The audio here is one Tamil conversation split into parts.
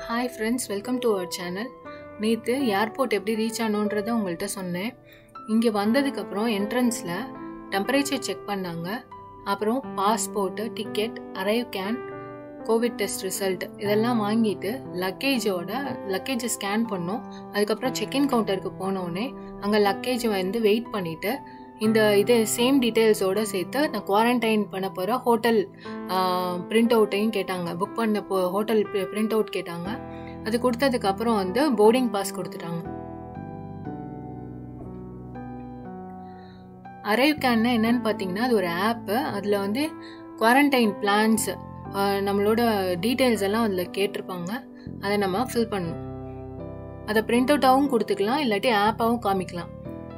hi friends welcome to our channel நேற்று ஏர்போர்ட் எப்படி ரீச் ஆனோன்றதை உங்கள்கிட்ட சொன்னேன் இங்கே வந்ததுக்கப்புறம் என்ட்ரன்ஸில் டெம்பரேச்சர் செக் பண்ணாங்க அப்புறம் passport ticket arrive can COVID test result இதெல்லாம் வாங்கிட்டு லக்கேஜோட லக்கேஜை ஸ்கேன் பண்ணோம் அதுக்கப்புறம் செக்இன் கவுண்டருக்கு போனோடனே அங்கே லக்கேஜ் வந்து வெயிட் பண்ணிவிட்டு இந்த இது சேம் டீட்டெயில்ஸோடு சேர்த்து நான் குவாரண்டைன் பண்ண போகிற ஹோட்டல் பிரிண்ட் அவுட்டையும் கேட்டாங்க புக் பண்ண போ ஹோட்டல் பிரிண்ட் அவுட் கேட்டாங்க அது கொடுத்ததுக்கப்புறம் வந்து போர்டிங் பாஸ் கொடுத்துட்டாங்க அரைவ் கேன்னா என்னன்னு பார்த்தீங்கன்னா அது ஒரு ஆப்பு அதில் வந்து குவாரண்டைன் பிளான்ஸ் நம்மளோட டீட்டெயில்ஸ் எல்லாம் அதில் கேட்டிருப்பாங்க அதை நம்ம ஃபில் பண்ணணும் அதை பிரிண்ட் அவுட்டாகவும் கொடுத்துக்கலாம் இல்லாட்டி ஆப்பாகவும் காமிக்கலாம்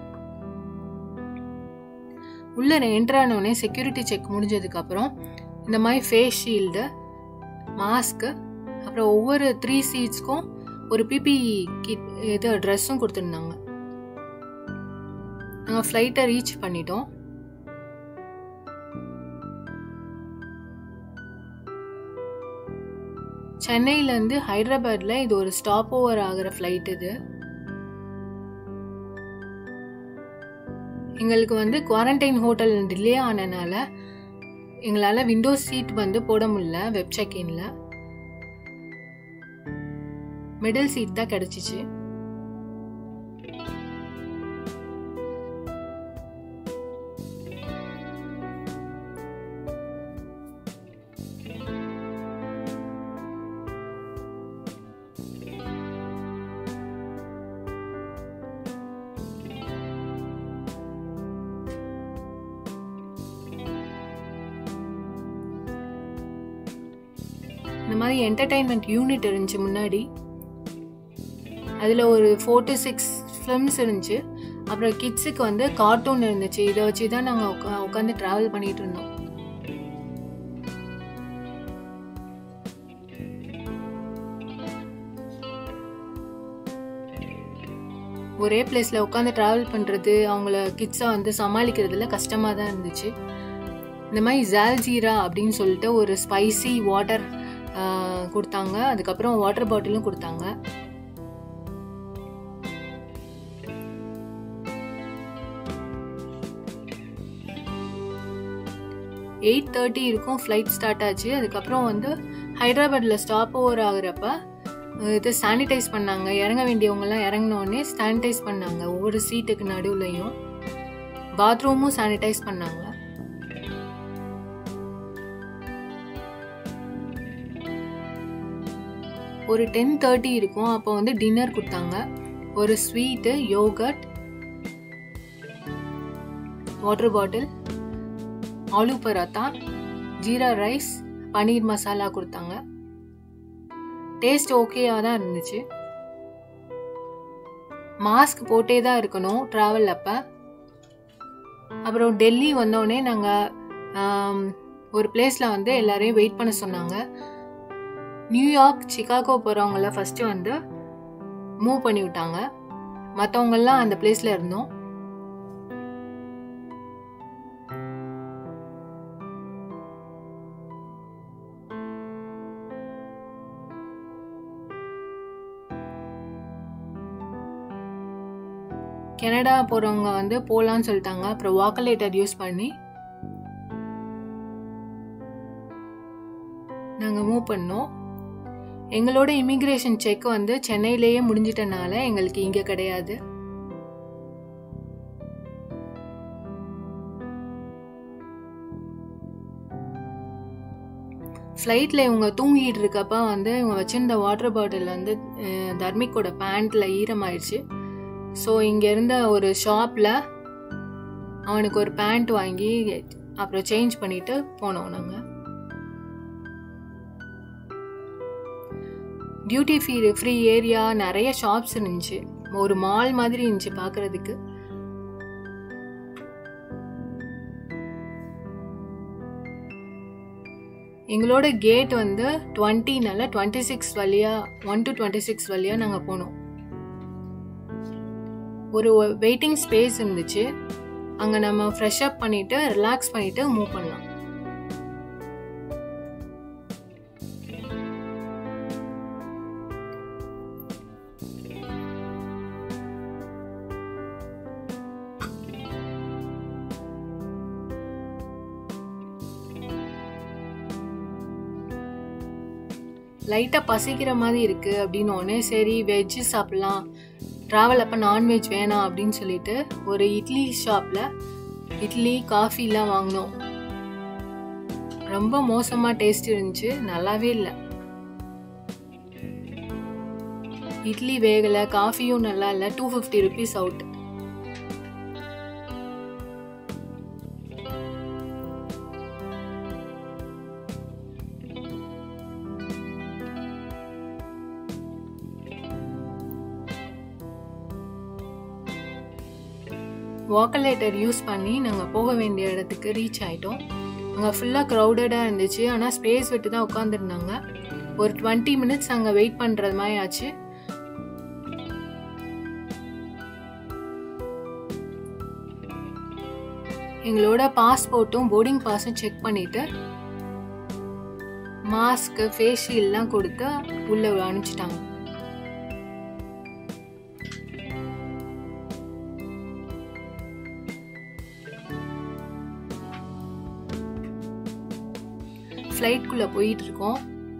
உள்ளே என்ட்ரானோடனே செக்யூரிட்டி செக் முடிஞ்சதுக்கப்புறம் இந்த மாதிரி ஃபேஸ் ஷீல்டு மாஸ்க்கு அப்புறம் ஒவ்வொரு த்ரீ சீட்ஸ்க்கும் ஒரு பிபிஇ கிட் இது ட்ரெஸ்ஸும் கொடுத்துருந்தாங்க நாங்கள் ஃப்ளைட்டை ரீச் பண்ணிட்டோம் சென்னையிலேருந்து ஹைதராபாத்தில் இது ஒரு ஸ்டாப் ஓவர் ஆகிற ஃப்ளைட் இது எங்களுக்கு வந்து குவாரண்டைன் ஹோட்டல் டிலே ஆனனால எங்களால் விண்டோ சீட் வந்து போட முடியல வெப் செக்இனில் மிடில் சீட் தான் கிடச்சிச்சு இந்த மாதிரி என்டர்டைன்மெண்ட் யூனிட் இருந்துச்சு முன்னாடி அதில் ஒரு ஃபோர் டு சிக்ஸ் ஃபிலிம்ஸ் இருந்துச்சு அப்புறம் கிட்ஸுக்கு வந்து கார்ட்டூன் இருந்துச்சு இதை வச்சு தான் நாங்கள் உட்கா உட்காந்து ட்ராவல் பண்ணிட்டு இருந்தோம் ஒரே பிளேஸில் உட்காந்து ட்ராவல் பண்ணுறது அவங்கள கிட்ஸை வந்து சமாளிக்கிறதுல கஷ்டமாக தான் இருந்துச்சு இந்த மாதிரி ஜால்ஜீரா அப்படின்னு சொல்லிட்டு ஒரு ஸ்பைசி வாட்டர் கொடுத்தாங்க அதுக்கப்புறம் வாட்டர் பாட்டிலும் கொடுத்தாங்க எயிட் தேர்ட்டி இருக்கும் ஃப்ளைட் ஸ்டார்ட் ஆச்சு அதுக்கப்புறம் வந்து ஹைதராபாத்தில் ஸ்டாப் ஓவர் ஆகுறப்ப இது சானிடைஸ் பண்ணாங்க இறங்க வேண்டியவங்கலாம் இறங்கினோடனே சானிடைஸ் பண்ணாங்க ஒவ்வொரு சீட்டுக்கு நடுவுலையும் பாத்ரூமும் சானிடைஸ் பண்ணாங்க ஒரு டென் தேர்ட்டி இருக்கும் அப்போ வந்து டின்னர் கொடுத்தாங்க ஒரு sweet yogurt water bottle aloo paratha jeera rice paneer masala கொடுத்தாங்க டேஸ்ட் ஓகேயாக தான் இருந்துச்சு மாஸ்க் போட்டே தான் இருக்கணும் ட்ராவல் அப்போ அப்புறம் டெல்லி வந்தோடனே நாங்கள் ஒரு பிளேஸில் வந்து எல்லாரையும் வெயிட் பண்ண சொன்னாங்க நியூயார்க் சிகாகோ போகிறவங்கள ஃபஸ்ட்டு வந்து மூவ் பண்ணி விட்டாங்க மற்றவங்கெல்லாம் அந்த பிளேஸில் இருந்தோம் கனடா போகிறவங்க வந்து போகலான்னு சொல்லிட்டாங்க அப்புறம் வாக்கலேட்டர் யூஸ் பண்ணி நாங்கள் மூவ் பண்ணோம் எங்களோட இமிக்ரேஷன் செக் வந்து சென்னையிலேயே முடிஞ்சிட்டனால எங்களுக்கு இங்கே கிடையாது ஃப்ளைட்டில் இவங்க தூங்கிட்டு இருக்கப்ப வந்து இவங்க வச்சிருந்த வாட்டர் பாட்டில் வந்து தர்மிக்கோட பேண்ட்டில் ஈரமாயிடுச்சு ஸோ இங்கே இருந்த ஒரு ஷாப்பில் அவனுக்கு ஒரு பேண்ட் வாங்கி அப்புறம் சேஞ்ச் பண்ணிட்டு போனோம் நாங்கள் டியூட்டி ஃப்ரீ ஃப்ரீ ஏரியா நிறைய ஷாப்ஸ் இருந்துச்சு ஒரு மால் மாதிரி இருந்துச்சு பார்க்குறதுக்கு எங்களோட கேட் வந்து டுவெண்ட்டினால டுவெண்ட்டி சிக்ஸ் வழியாக ஒன் டு டுவெண்ட்டி சிக்ஸ் வழியாக நாங்கள் போனோம் ஒரு வெயிட்டிங் ஸ்பேஸ் இருந்துச்சு அங்கே நம்ம ஃப்ரெஷ் அப் பண்ணிவிட்டு ரிலாக்ஸ் பண்ணிவிட்டு மூவ் பண்ணலாம் லைட்டாக பசிக்கிற மாதிரி இருக்குது அப்படின்னு உடனே சரி வெஜ்ஜு சாப்பிட்லாம் ட்ராவல் அப்போ நான்வெஜ் வேணாம் அப்படின்னு சொல்லிட்டு ஒரு இட்லி ஷாப்பில் இட்லி காஃபிலாம் வாங்கினோம் ரொம்ப மோசமாக டேஸ்ட் இருந்துச்சு நல்லாவே இல்லை இட்லி வேகலை காஃபியும் நல்லா இல்லை two fifty rupees out walkalator use பண்ணி நாங்கள் போக வேண்டிய இடத்துக்கு ரீச் ஆகிட்டோம் அங்கே ஃபுல்லாக க்ரௌடடாக இருந்துச்சு ஆனால் ஸ்பேஸ் விட்டு தான் உட்காந்துருந்தாங்க ஒரு டுவெண்ட்டி மினிட்ஸ் அங்கே வெயிட் பண்ணுறது மாதிரி ஆச்சு எங்களோட பாஸ்போர்ட்டும் போர்டிங் பாஸும் செக் பண்ணிட்டு மாஸ்க்கு ஃபேஸ் ஷீல்ட்லாம் கொடுத்து உள்ளே அனுப்பிச்சிட்டாங்க ஃப்ளைட்குள்ளே போயிட்டு இருக்கோம்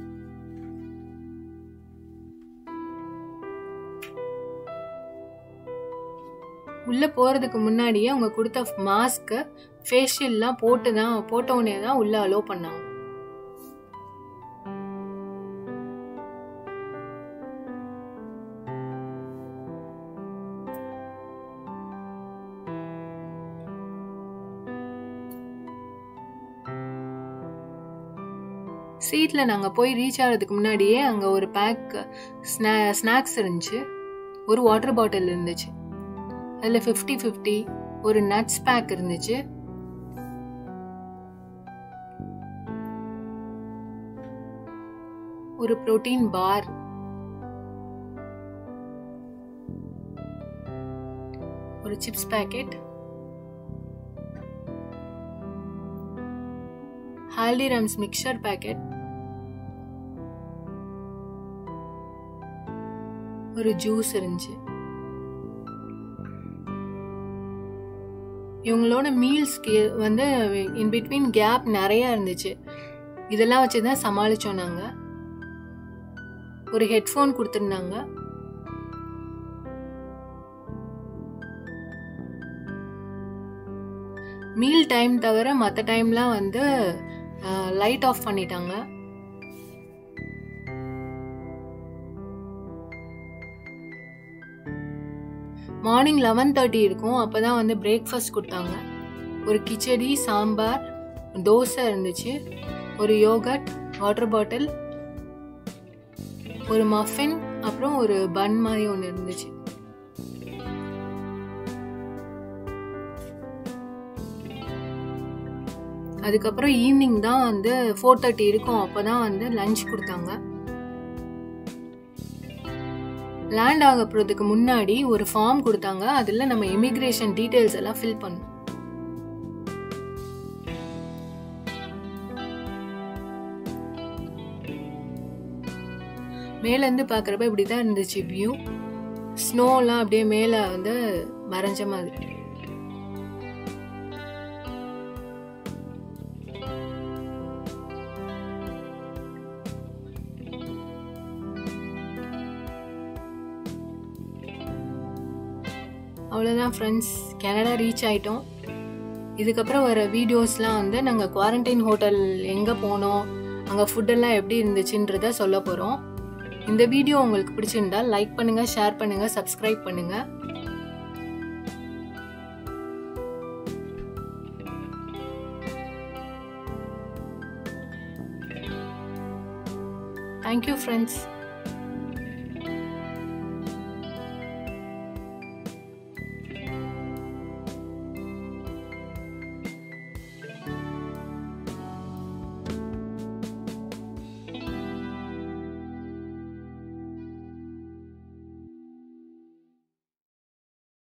உள்ளே போகிறதுக்கு முன்னாடியே அவங்க கொடுத்த மாஸ்க்கு ஃபேஷியல்லாம் போட்டு தான் போட்ட உடனே தான் உள்ளே அலோவ் பண்ணாங்க சீட்டில் நாங்கள் போய் ரீச் ஆகிறதுக்கு முன்னாடியே அங்கே ஒரு பேக் ஸ்நா ஸ்நாக்ஸ் இருந்துச்சு ஒரு வாட்டர் பாட்டில் இருந்துச்சு அதில் ஃபிஃப்டி ஃபிஃப்டி ஒரு நட்ஸ் பேக் இருந்துச்சு ஒரு புரோட்டீன் பார் ஒரு chips packet Haldiram's mixture packet ஒரு ஜூஸ் இருந்துச்சு இவங்களோட மீல்ஸ்க்கு வந்து இன் பிட்வீன் கேப் நிறையா இருந்துச்சு இதெல்லாம் வச்சு தான் சமாளித்தோம் நாங்கள் ஒரு ஹெட்ஃபோன் கொடுத்துருந்தாங்க மீல் டைம் தவிர மற்ற டைம்லாம் வந்து லைட் ஆஃப் பண்ணிட்டாங்க மார்னிங் லெவன் தேர்ட்டி இருக்கும் அப்போ தான் வந்து பிரேக்ஃபாஸ்ட் கொடுத்தாங்க ஒரு கிச்சடி சாம்பார் தோசை இருந்துச்சு ஒரு யோகட் வாட்டர் பாட்டில் ஒரு மஃபின் அப்புறம் ஒரு பன் மாதிரி ஒன்று இருந்துச்சு அதுக்கப்புறம் ஈவினிங் தான் வந்து ஃபோர் தேர்ட்டி இருக்கும் அப்போ தான் வந்து லஞ்ச் கொடுத்தாங்க லேண்ட் ஆக போகிறதுக்கு முன்னாடி ஒரு ஃபார்ம் கொடுத்தாங்க அதில் நம்ம இமிக்ரேஷன் டீட்டெயில்ஸ் எல்லாம் ஃபில் பண்ணோம் மேலேருந்து பார்க்குறப்ப இப்படி தான் இருந்துச்சு வியூ ஸ்னோலாம் அப்படியே மேலே வந்து மறைஞ்ச மாதிரி அவ்வளோதான் ஃப்ரெண்ட்ஸ் கனடா ரீச் ஆகிட்டோம் இதுக்கப்புறம் வர வீடியோஸ்லாம் வந்து நாங்கள் குவாரண்டைன் ஹோட்டல் எங்கே போனோம் அங்கே ஃபுட்டெல்லாம் எப்படி இருந்துச்சுன்றத சொல்ல போகிறோம் இந்த வீடியோ உங்களுக்கு பிடிச்சிருந்தா லைக் பண்ணுங்கள் ஷேர் பண்ணுங்கள் சப்ஸ்கிரைப் பண்ணுங்கள் தேங்க்யூ ஃப்ரெண்ட்ஸ்